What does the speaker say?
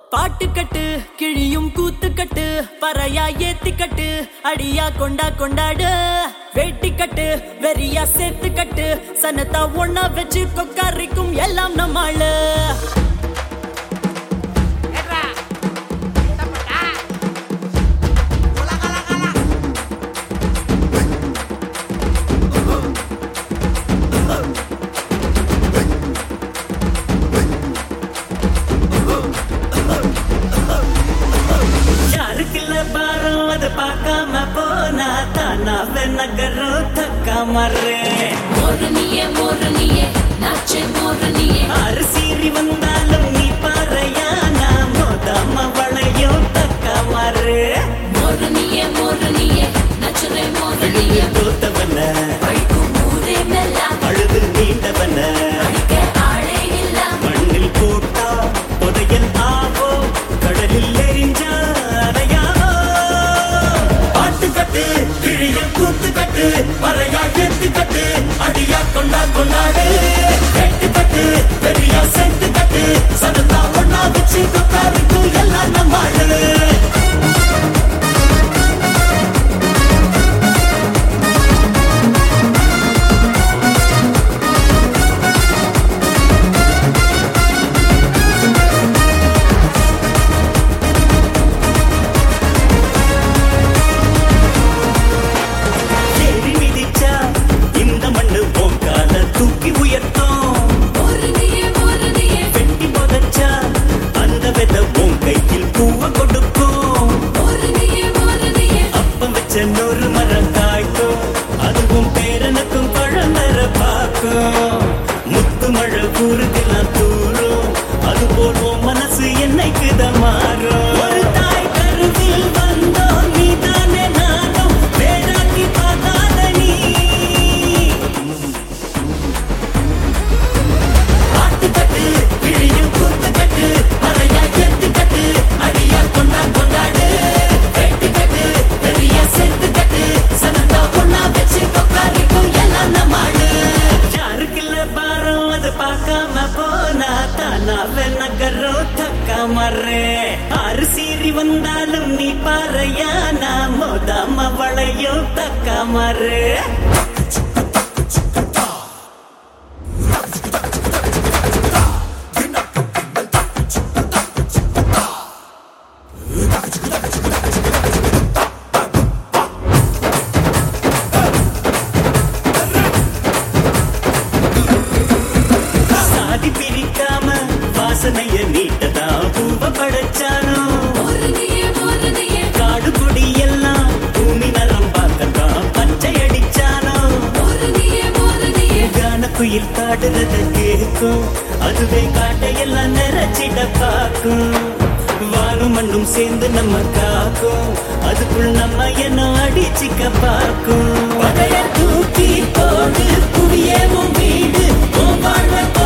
பாட்டு கட்டு கிழியும் கூத்து கட்டு பறையா ஏத்தி கட்டு அடியா கொண்டா கொண்டாடு வேட்டி கட்டு வெறியா சேர்த்து கட்டு சனத்தா ஒன்னா வச்சு கொக்காரிக்கும் எல்லாம் நம்மாளு ஏட்ரா தப்பட்டா உலகலகல யாருக்குள்ள பாரம் அது பார்க்காம போனா தானா நகரம் தக்கா மர்றேன் மோரணியே மோரணியே நாச்சே மோரணியே ஆறு சீறி வந்தாலும் நீ பாறையா நான் மோதாம வளையும் தக்கா மர்றே மோரணியே மோரணியே நச்சரே மோரணியே தோத்தவன பழிக்கும் ஊரே மெல்லாம் அழுது நீண்டவன அடிக்க ஆளே இல்ல மண்ணில் போட்டா புதையல் ஆவோ கடலில் எரிஞ்சா அறையாவோ பாட்டு கட்டு கிழிய கூத்து கட்டு மறையா எத்து கட்டு அடியா கொண்டா கொண்டாடு வெட்டு கட்டு பெரியா செத்து கட்டு சனத்தா ஒன்னா வச்சு கொக்காருக்கு எல்லாம் நம்மாடு ஏறி மிதிச்சா இந்த மண்ணு போக்கால தூக்கி உயர்த்தும் மோரணியே மோரணியே வெட்டி புதைச்சா அந்த வித உன் கையில் பூவ கொடுக்கும் மோரணியே மோரணியே அப்பம் வச்ச நூறு மரம் காய்க்கும் அதுவும் பேரனுக்கும் பழமர பார்க்கும் முத்து மழை ஊருக்கெல்லாம் தூரும் அது போல் உன் மனசு என்னைக்குதான் மாறும் ஒரு தாய் கருவில் வந்தோம் நீ தானே நானும் வேறாக்கி பார்க்காத நீ பாட்டு கட்டு கிழியும் கூத்து கட்டு மறையா எத்து கட்டு அடியா கொண்டா கொண்டாடு வெட்டு கட்டு பெரிய செத்து கட்டு சனந்தா பொண்ணா வச்சு கொக்காரிக்கும் எல்லாம் நம்மாடு யாருக்குள்ள பாரம் அது பார்க்காம போனா தானா நகரம் தக்கா மர்றே ஆறு சீறி வந்தாலும் நீ பாறையா நான் மோதாம வளையும் தக்கா மர்றே சாதி பிரிக்காம வாசனைய நீட்டதா பூவ படைச்சானோ மோரணியே மோரணியே காடு கொடி எல்லாம் பூமி நரம் பார்க்கத்தான் பச்சை அடிச்சானோ மோரணியே மோரணியே கான குயில் காடுறத கேட்கும் அதுவே காட்டையெல்லாம் நிறைச்சிட பார்க்கும் வானும் மண்ணும் சேர்ந்து நம்ம காக்கும் அதுக்குள் நம்ம என்ன அடிச்சுக்க பார்க்கும் பகைய தூக்கி போடு புவியே உன் வீடு உன் வாழ்வை